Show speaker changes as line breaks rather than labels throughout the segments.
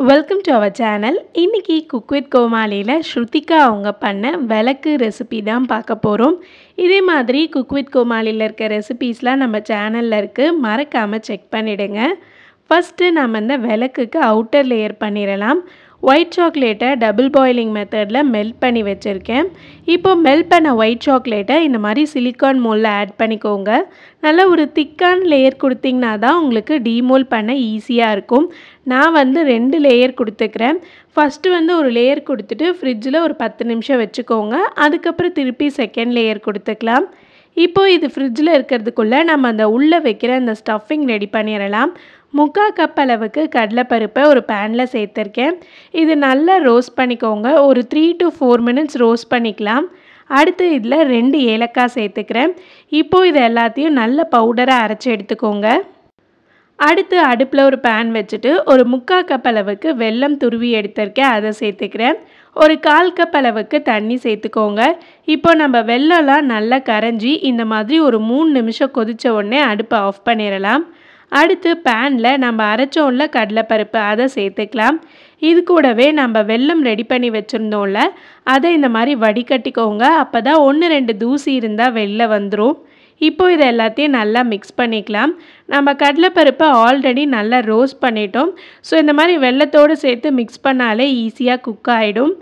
welcome to our channel இன்றைக்கி cook with கோமாளியில் ஸ்ருதிகா அவங்க பண்ண விளக்கு ரெசிபி தான் பார்க்க போகிறோம் இதே மாதிரி குக் வித் கோமாளியில் இருக்க ரெசிபீஸ்லாம் நம்ம சேனலில் இருக்குது மறக்காமல் செக் பண்ணிவிடுங்க ஃபஸ்ட்டு நம்ம இந்த விளக்குக்கு அவுட்டர் லேயர் பண்ணிடலாம் ஒயிட் சாக்லேட்டை டபுள் பாயிலிங் மெத்தடில் மெல்ட் பண்ணி வச்சுருக்கேன் இப்போ மெல்ட் பண்ண ஒயிட் சாக்லேட்டை இந்த மாதிரி சிலிக்கான் மோலில் ஆட் பண்ணிக்கோங்க நல்லா ஒரு திக்கான லேயர் கொடுத்திங்கன்னா தான் உங்களுக்கு டீமோல் பண்ண ஈஸியாக இருக்கும் நான் வந்து ரெண்டு லேயர் கொடுத்துக்கிறேன் ஃபஸ்ட்டு வந்து ஒரு லேயர் கொடுத்துட்டு ஃப்ரிட்ஜில் ஒரு பத்து நிமிஷம் வச்சுக்கோங்க அதுக்கப்புறம் திருப்பி செகண்ட் லேயர் கொடுத்துக்கலாம் இப்போ இது ஃப்ரிட்ஜில் இருக்கிறதுக்குள்ளே நம்ம அந்த உள்ளே வைக்கிற அந்த ஸ்டஃபிங் ரெடி பண்ணிடலாம் முக்கால் கப் அளவுக்கு கடலைப்பருப்பை ஒரு பேனில் சேர்த்துருக்கேன் இது நல்லா ரோஸ்ட் பண்ணிக்கோங்க ஒரு three to four minutes roast பண்ணிக்கலாம் அடுத்து இதில் ரெண்டு ஏலக்காய் சேர்த்துக்கிறேன் இப்போது இது எல்லாத்தையும் நல்ல பவுடராக அரைச்சி எடுத்துக்கோங்க அடுத்து அடுப்பில் ஒரு பேன் வச்சுட்டு ஒரு முக்கால் கப் அளவுக்கு வெல்லம் துருவி எடுத்திருக்கேன் அதை சேர்த்துக்கிறேன் ஒரு கால் கப் அளவுக்கு தண்ணி சேர்த்துக்கோங்க இப்போ நம்ம வெள்ளம்லாம் நல்லா கரைஞ்சி இந்த மாதிரி ஒரு மூணு நிமிஷம் கொதித்த உடனே அடுப்பை ஆஃப் பண்ணிடலாம் அடுத்து பேனில் நம்ம அரைச்சோம்ல கடலைப்பருப்பு அதை சேர்த்துக்கலாம் இது கூடவே நம்ம வெல்லம் ரெடி பண்ணி வச்சுருந்தோம்ல அதை இந்த மாதிரி வடிகட்டிக்கோங்க அப்போ தான் ஒன்று ரெண்டு தூசி இருந்தால் வெளில வந்துடும் இப்போ இதை எல்லாத்தையும் நல்லா மிக்ஸ் பண்ணிக்கலாம் நம்ம கடலைப்பருப்பை ஆல்ரெடி நல்லா ரோஸ்ட் பண்ணிட்டோம் ஸோ இந்த மாதிரி வெள்ளத்தோடு சேர்த்து மிக்ஸ் பண்ணாலே ஈஸியாக குக் ஆகிடும்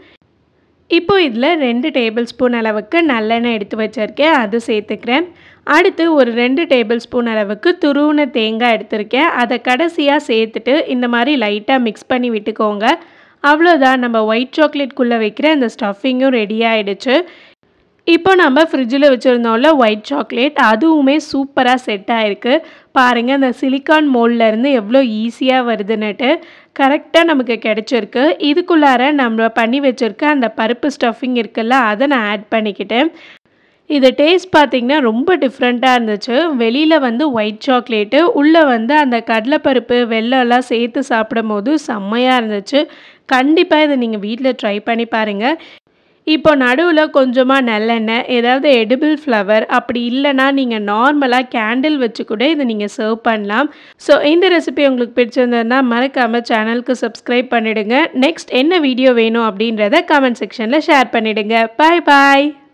இப்போ இதில் ரெண்டு டேபிள் ஸ்பூன் அளவுக்கு நல்லெண்ணெய் எடுத்து வச்சுருக்கேன் அது சேர்த்துக்கிறேன் அடுத்து ஒரு ரெண்டு டேபிள் ஸ்பூன் அளவுக்கு துருவின தேங்காய் எடுத்திருக்கேன் அதை கடைசியாக சேர்த்துட்டு இந்த மாதிரி லைட்டாக மிக்ஸ் பண்ணி விட்டுக்கோங்க அவ்வளோதான் நம்ம ஒயிட் சாக்லேட்குள்ளே வைக்கிற அந்த ஸ்டஃபிங்கும் ரெடி ஆகிடுச்சு இப்போ நம்ம ஃப்ரிட்ஜில் வச்சுருந்தோம்ல ஒயிட் சாக்லேட் அதுவுமே சூப்பராக செட் ஆகிருக்கு பாருங்கள் அந்த சிலிக்கான் மோல்லேருந்து எவ்வளோ ஈஸியாக வருதுன்னுட்டு கரெக்டாக நமக்கு கிடச்சிருக்கு இதுக்குள்ளார நம்ம பண்ணி வச்சுருக்க அந்த பருப்பு ஸ்டஃபிங் இருக்குல்ல அதை நான் ஆட் பண்ணிக்கிட்டேன் இது டேஸ்ட் பார்த்திங்கன்னா ரொம்ப டிஃப்ரெண்ட்டாக இருந்துச்சு வெளியில் வந்து ஒயிட் சாக்லேட்டு உள்ளே வந்து அந்த கடலைப்பருப்பு வெள்ளம்லாம் சேர்த்து சாப்பிடும் போது செம்மையாக இருந்துச்சு கண்டிப்பாக இதை நீங்கள் வீட்டில் ட்ரை பண்ணி பாருங்கள் இப்போ நடுவில் கொஞ்சமாக நல்லெண்ணெய் ஏதாவது எடிபிள் ஃப்ளவர் அப்படி இல்லைனா நீங்கள் நார்மலாக கேண்டில் வச்சு கூட இதை நீங்கள் சர்வ் பண்ணலாம் ஸோ இந்த ரெசிபி உங்களுக்கு பிடிச்சிருந்ததுன்னா மறக்காமல் சேனலுக்கு சப்ஸ்கிரைப் பண்ணிவிடுங்க நெக்ஸ்ட் என்ன வீடியோ வேணும் அப்படின்றத கமெண்ட் செக்ஷனில் ஷேர் பண்ணிவிடுங்க பாய் பாய்